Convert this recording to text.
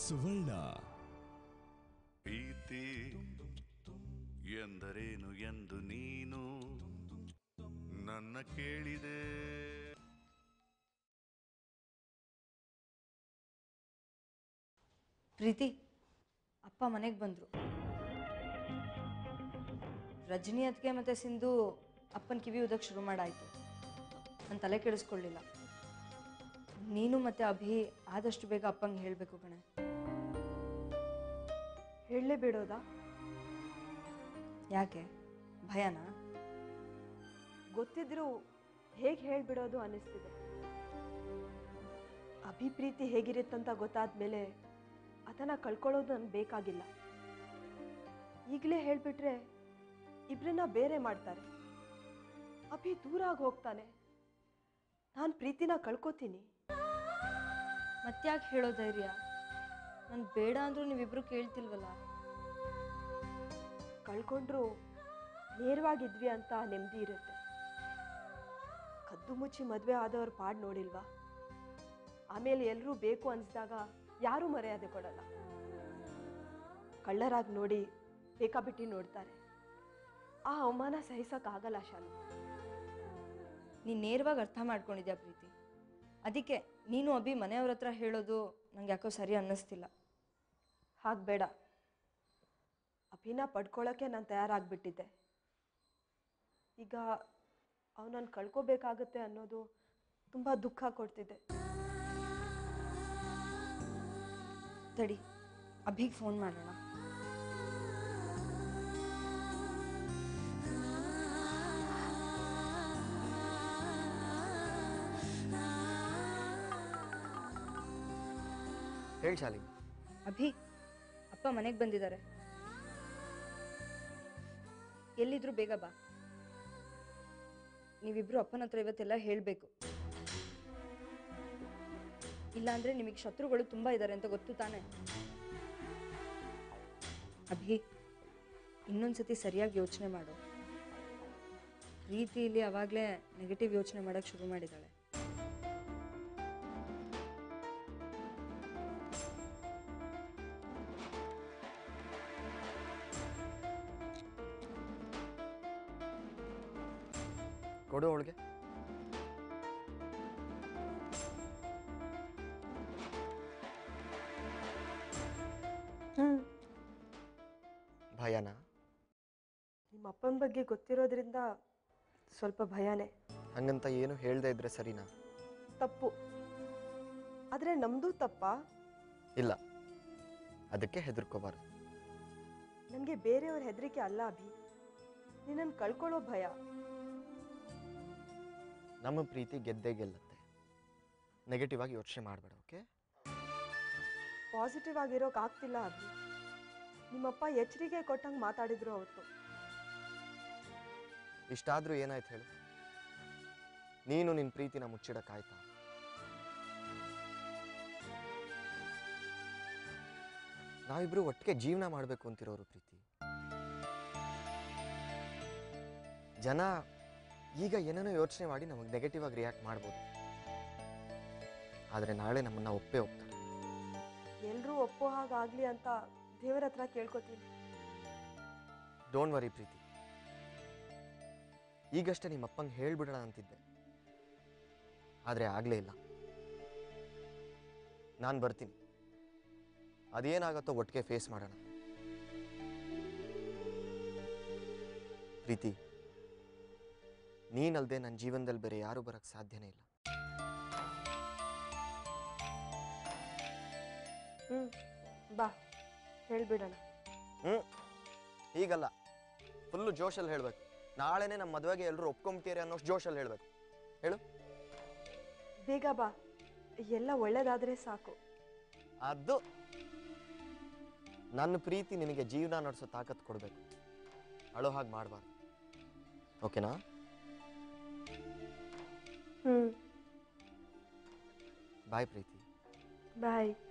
ಸುವರ್ಣ ಪ್ರೀತಿ ಎಂದರೇನು ಎಂದು ನೀನು ನನ್ನ ಕೇಳಿದೆ ಪ್ರೀತಿ ಅಪ್ಪ ಮನೆಗೆ ಬಂದರು ರಜನಿ ಅದಕ್ಕೆ ಮತ್ತು ಸಿಂಧು ಅಪ್ಪನ ಕಿವಿ ಊದಕ್ಕೆ ಶುರು ಮಾಡಾಯಿತು ನಾನು ತಲೆ ಕೆಡಿಸ್ಕೊಳ್ಳಿಲ್ಲ ನೀನು ಮತ್ತು ಅಭಿ ಆದಷ್ಟು ಬೇಗ ಅಪ್ಪಂಗೆ ಹೇಳಬೇಕು ಕಣೆ ಹೇಳಲೇ ಬಿಡೋದಾ ಯಾಕೆ ಭಯನಾ ಗೊತ್ತಿದ್ರೂ ಹೇಗೆ ಹೇಳ್ಬಿಡೋದು ಅನ್ನಿಸ್ತಿದೆ ಅಭಿಪ್ರೀತಿ ಹೇಗಿರುತ್ತಂತ ಗೊತ್ತಾದ್ಮೇಲೆ ಅದನ್ನು ಕಳ್ಕೊಳ್ಳೋದು ನನ್ಗೆ ಬೇಕಾಗಿಲ್ಲ ಈಗಲೇ ಹೇಳಿಬಿಟ್ರೆ ಇಬ್ಬರನ್ನ ಬೇರೆ ಮಾಡ್ತಾರೆ ಅಭಿ ದೂರ ಆಗಿ ಹೋಗ್ತಾನೆ ನಾನು ಪ್ರೀತಿನ ಕಳ್ಕೊತೀನಿ ಮತ್ತ್ಯಾಕೆ ಹೇಳೋ ಧೈರ್ಯ ನಾನು ಬೇಡ ಅಂದರೂ ನೀವಿಬ್ರು ಕೇಳ್ತಿಲ್ವಲ್ಲ ಕಳ್ಕೊಂಡ್ರು ನೇರವಾಗಿದ್ವಿ ಅಂತ ನೆಮ್ಮದಿ ಇರುತ್ತೆ ಕದ್ದು ಮುಚ್ಚಿ ಮದುವೆ ಆದವ್ರ ಪಾಡ್ ನೋಡಿಲ್ವಾ ಆಮೇಲೆ ಎಲ್ಲರೂ ಬೇಕು ಅನಿಸಿದಾಗ ಯಾರೂ ಮರ್ಯಾದೆ ಕೊಡಲ್ಲ ಕಳ್ಳರಾಗಿ ನೋಡಿ ಬೇಕಾಬಿಟ್ಟಿ ನೋಡ್ತಾರೆ ಆ ಅವಮಾನ ಸಹಿಸೋಕ್ಕಾಗಲ್ಲ ಶಾಲು ನೀನು ನೇರವಾಗಿ ಅರ್ಥ ಮಾಡ್ಕೊಂಡಿದ್ಯಾ ಪ್ರೀತಿ ಅದಕ್ಕೆ ನೀನು ಅಭಿ ಮನೆಯವ್ರ ಹತ್ರ ಹೇಳೋದು ನಂಗೆ ಯಾಕೋ ಸರಿ ಅನ್ನಿಸ್ತಿಲ್ಲ ಹಾಗೆ ಬೇಡ ಅಭಿನ ಪಡ್ಕೊಳ್ಳೋಕ್ಕೆ ನಾನು ತಯಾರಾಗ್ಬಿಟ್ಟಿದ್ದೆ ಈಗ ಅವನನ್ನು ಕಳ್ಕೋಬೇಕಾಗತ್ತೆ ಅನ್ನೋದು ತುಂಬ ದುಃಖ ಕೊಡ್ತಿದೆ ತಡಿ ಅಭಿಗೆ ಫೋನ್ ಮಾಡೋಣ ಹೇಳಿ ಶಾಲಿನಿ ಅಭಿ ಅಪ್ಪ ಮನೆಗೆ ಬಂದಿದ್ದಾರೆ ಎಲ್ಲಿದ್ರು ಬೇಗ ಬಾ ನೀವಿಬ್ರು ಅಪ್ಪನ ಹತ್ರ ಇವತ್ತೆಲ್ಲ ಹೇಳಬೇಕು ಇಲ್ಲಾಂದ್ರೆ ನಿಮಗೆ ಶತ್ರುಗಳು ತುಂಬಾ ಇದ್ದಾರೆ ಅಂತ ಗೊತ್ತು ತಾನೆ ಅಭಿ ಇನ್ನೊಂದ್ಸತಿ ಸರಿಯಾಗಿ ಯೋಚನೆ ಮಾಡು ಪ್ರೀತಿಯಲ್ಲಿ ಅವಾಗಲೇ ನೆಗೆಟಿವ್ ಯೋಚನೆ ಮಾಡಕ್ ಶುರು ಮಾಡಿದ್ದಾಳೆ ಕೊಡು ಅವಳಿಗೆ ಭಯನಾ ನಿಮ್ಮ ಅಪ್ಪನ ಬಗ್ಗೆ ಗೊತ್ತಿರೋದ್ರಿಂದ ಸ್ವಲ್ಪ ಭಯನೇ ಹಂಗಂತ ಏನು ಹೇಳ್ದೆ ಇದ್ರೆ ಸರಿನಾ ತಪ್ಪು ಆದರೆ ನಮ್ಮದು ತಪ್ಪಾ ಇಲ್ಲ ಅದಕ್ಕೆ ಹೆದರ್ಕೋಬಾರ್ದು ನನಗೆ ಬೇರೆಯವ್ರ ಹೆದರಿಕೆ ಅಲ್ಲ ಅಭಿ ನಿನ್ನನ್ನು ಕಳ್ಕೊಳ್ಳೋ ಭಯ ನಮ್ಮ ಪ್ರೀತಿ ಗೆದ್ದೇ ಗೆಲ್ಲತ್ತೆ ನೆಗೆಟಿವ್ ಆಗಿ ಯೋಚನೆ ಮಾಡಬೇಡ ಓಕೆ ಪಾಸಿಟಿವ್ ಆಗಿರೋಕೆ ಆಗ್ತಿಲ್ಲ ಅಭಿ ನಿಮ್ಮಪ್ಪ ಎಚ್ಚರಿಕೆ ಕೊಟ್ಟಂಗೆ ಮಾತಾಡಿದ್ರು ಅವತ್ತು ಇಷ್ಟಾದ್ರೂ ಏನಾಯ್ತು ಹೇಳು ನೀನು ನಿನ್ನ ಪ್ರೀತಿನ ಮುಚ್ಚಿಡಕ್ಕಾಯ್ತಾ ನಾವಿಬ್ರು ಒಟ್ಟಿಗೆ ಜೀವನ ಮಾಡಬೇಕು ಅಂತಿರೋರು ಪ್ರೀತಿ ಜನ ಈಗ ಏನೇನೋ ಯೋಚನೆ ಮಾಡಿ ನಮಗೆ ನೆಗೆಟಿವ್ ಆಗಿ ರಿಯಾಕ್ಟ್ ಮಾಡ್ಬೋದು ಆದರೆ ನಾಳೆ ನಮ್ಮನ್ನ ಒಪ್ಪೇ ಒಪ್ತಾರೆ ಎಲ್ಲರೂ ಒಪ್ಪೋ ಹಾಗಾಗ್ಲಿ ಅಂತ ದೇವರ ಹತ್ರ ಕೇಳ್ಕೊತೀನಿ ಡೋಂಟ್ ವರಿ ಪ್ರೀತಿ ಈಗಷ್ಟೇ ನಿಮ್ಮ ಅಪ್ಪಂಗೆ ಹೇಳ್ಬಿಡೋಣ ಅಂತಿದ್ದೆ ಆದರೆ ಆಗಲೇ ಇಲ್ಲ ನಾನು ಬರ್ತೀನಿ ಅದೇನಾಗತ್ತೋ ಒಟ್ಟಿಗೆ ಫೇಸ್ ಮಾಡೋಣ ಪ್ರೀತಿ ನೀನಲ್ದೆ ನನ್ನ ಜೀವನದಲ್ಲಿ ಬೇರೆ ಯಾರು ಬರಕ್ಕೆ ಸಾಧ್ಯನೇ ಇಲ್ಲ ಹ್ಞೂ ಬಾ ಹೇಳ್ಬಿಡೋಣ ಹ್ಞೂ ಹೀಗಲ್ಲ ಫುಲ್ಲು ಜೋಶಲ್ಲಿ ಹೇಳಬೇಕು ನಾಳೆನೇ ನಮ್ಮ ಮದುವೆಗೆ ಎಲ್ಲರೂ ಒಪ್ಕೊಂಬಿಟ್ಟಿರಿ ಅನ್ನೋಷ್ಟು ಜೋಶಲ್ಲಿ ಹೇಳಬೇಕು ಹೇಳು ಬೇಗ ಬಾ ಎಲ್ಲ ಒಳ್ಳೇದಾದರೆ ಸಾಕು ಅದು ನನ್ನ ಪ್ರೀತಿ ನಿನಗೆ ಜೀವನ ನಡೆಸೋ ತಾಕತ್ತು ಕೊಡಬೇಕು ಅಳೋ ಹಾಗೆ ಮಾಡಬಾರ್ದು ಓಕೆನಾ ಹ್ಞೂ ಬಾಯ್ ಪ್ರೀತಿ ಬಾಯ್